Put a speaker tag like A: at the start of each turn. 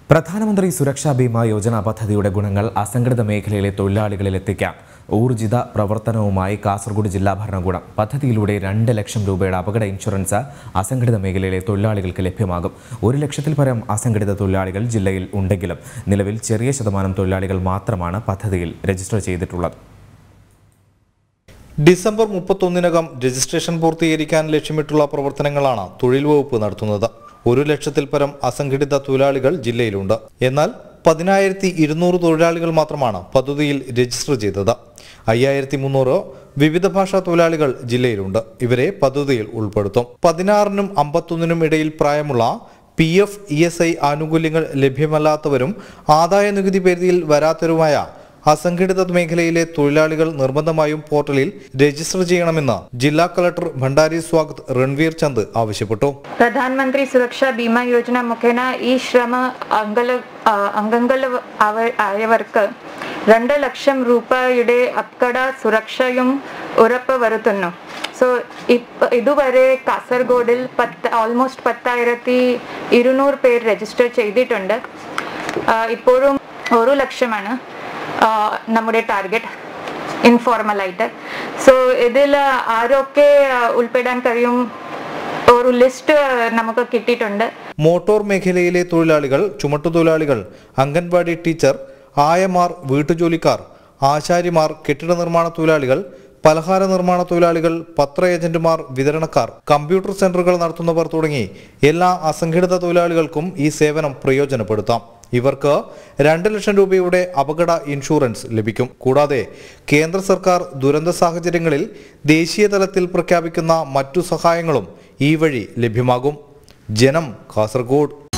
A: പ്രധാനമന്ത്രി സുരക്ഷാ ബീമ യോജന പദ്ധതിയുടെ ഗുണങ്ങൾ അസംഘടിത മേഖലയിലെ തൊഴിലാളികളിൽ എത്തിക്കാൻ ഊർജിത പ്രവർത്തനവുമായി കാസർഗോഡ് ജില്ലാ ഭരണകൂടം പദ്ധതിയിലൂടെ രണ്ട് ലക്ഷം രൂപയുടെ അപകട ഇൻഷുറൻസ് അസംഘടിത മേഖലയിലെ തൊഴിലാളികൾക്ക് ലഭ്യമാകും ഒരു ലക്ഷത്തിൽ പരം അസംഘടിത തൊഴിലാളികൾ ജില്ലയിൽ ഉണ്ടെങ്കിലും നിലവിൽ ചെറിയ ശതമാനം തൊഴിലാളികൾ മാത്രമാണ് പദ്ധതിയിൽ രജിസ്റ്റർ ചെയ്തിട്ടുള്ളത്
B: ഡിസംബർ മുപ്പത്തൊന്നിനകം രജിസ്ട്രേഷൻ പൂർത്തീകരിക്കാൻ ലക്ഷ്യമിട്ടുള്ള പ്രവർത്തനങ്ങളാണ് തൊഴിൽ വകുപ്പ് നടത്തുന്നത് ഒരു ലക്ഷത്തിൽ പരം അസംഘടിത തൊഴിലാളികൾ ജില്ലയിലുണ്ട് എന്നാൽ പതിനായിരത്തി ഇരുന്നൂറ് തൊഴിലാളികൾ മാത്രമാണ് പദ്ധതിയിൽ രജിസ്റ്റർ ചെയ്തത് അയ്യായിരത്തി മുന്നൂറ് വിവിധ ഭാഷാ തൊഴിലാളികൾ ജില്ലയിലുണ്ട് ഇവരെ പദ്ധതിയിൽ ഉൾപ്പെടുത്തും പതിനാറിനും അമ്പത്തൊന്നിനും ഇടയിൽ പ്രായമുള്ള P F E S I ആനുകൂല്യങ്ങൾ ലഭ്യമല്ലാത്തവരും ആദായ നികുതി പരിധിയിൽ വരാത്തവരുമായ അസംഘടിത മേഖലയിലെ തൊഴിലാളികൾ നിർബന്ധമായും പോർട്ടലിൽ രജിസ്റ്റർ ചെയ്യണമെന്ന് ജില്ലാ കളക്ടർ ഭണ്ഡാരി സ്വാഗത് രൺവീർ ചന്ദ് ആവശ്യപ്പെട്ടു
C: ಪ್ರಧಾನಮಂತ್ರಿ ಸುರಕ್ಷಾ ಬಿಮಾ ಯೋಜನಾ ಮುಖೇನ ಈ ಶ್ರಮ ಅಂಗಲ ಆ, അംഗങ്ങൾ അവ- ആയവർക്ക് രണ്ട് ലക്ഷം രൂപയുടെ അപകട സുരക്ഷയും ഉറപ്പ് വരുത്തുന്നു സോ ഇതുവരെ കാസർഗോഡിൽ പത്ത് ഓൾമോസ്റ്റ് പത്തായിരത്തി ഇരുന്നൂറ് പേർ രജിസ്റ്റർ ചെയ്തിട്ടുണ്ട് ആ, ഇപ്പോഴും ഒരു ലക്ഷമാണ് ആ, നമ്മുടെ ടാർഗറ്റ് ഇൻഫോർമലായിട്ട് സോ ഇതിൽ ആരൊക്കെ ആ, ഉൾപ്പെടാൻ കഴിയും ഒരു ലിസ്റ്റ് നമുക്ക് കിട്ടിയിട്ടുണ്ട്
B: മോട്ടോർ മേഖലയിലെ തൊഴിലാളികൾ ചുമട്ടുതൊഴിലാളികൾ അംഗൻവാടി ടീച്ചർ ആയമാർ വീട്ടുജോലിക്കാർ ആശാരിമാർ കെട്ടിട നിർമ്മാണ തൊഴിലാളികൾ പലഹാര നിർമ്മാണ തൊഴിലാളികൾ പത്ര ഏജന്റുമാർ വിതരണക്കാർ കമ്പ്യൂട്ടർ സെന്ററുകൾ നടത്തുന്നവർ തുടങ്ങി എല്ലാ അസംഘടിത തൊഴിലാളികൾക്കും ഈ സേവനം പ്രയോജനപ്പെടുത്താം ഇവർക്ക് രണ്ട് ലക്ഷം രൂപയുടെ അപകട ഇൻഷുറൻസ് ലഭിക്കും കൂടാതെ കേന്ദ്ര സർക്കാർ ദുരന്ത സാഹചര്യങ്ങളിൽ ദേശീയ തലത്തിൽ പ്രഖ്യാപിക്കുന്ന മറ്റു സഹായങ്ങളും ഈ വഴി ലഭ്യമാകും ജനം കാസർഗോഡ്